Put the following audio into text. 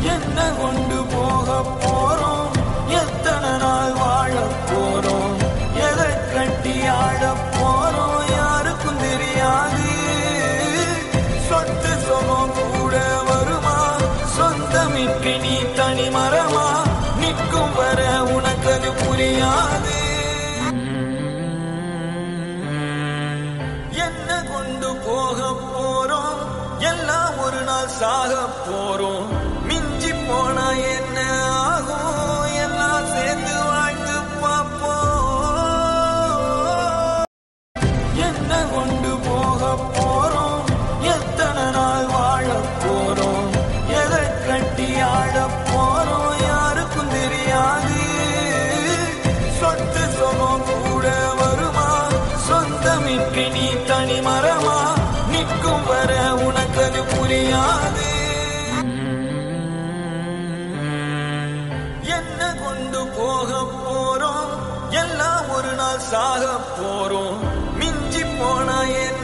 என்ன கொண்டு போக போறோம் எத்தனை நாள் வாழ போறோம் எதை கட்டி ஆட போறோம் யாருக்கும் தெரியாது சொத்து சுகம் கூட வருமா சொந்தமின்றி நீ தனி மரமா நிற்கும் வர உனக்கு அது புரியாது என்ன கொண்டு போக போறோம் எல்லாம் ஒரு நாள் சாக போறோம் மிஞ்சி போனா என்ன ஆகும் எல்லாம் சேர்ந்து வாழ்ந்து பார்ப்போம் என்ன கொண்டு போக போறோம் எத்தனை நாள் வாழ போறோம் எதை கட்டி ஆட போறோம் யாருக்கும் தெரியாது சொத்து சுகம் கூட வருமா சொந்தமின்றி நீ தனி மரமா நிற்கும் வர உனக்கு அது புரியாது என்ன கொண்டு போக போறோம் எல்லாம் ஒரு நாள் சாக போறோம் மிஞ்சி போனா என்ன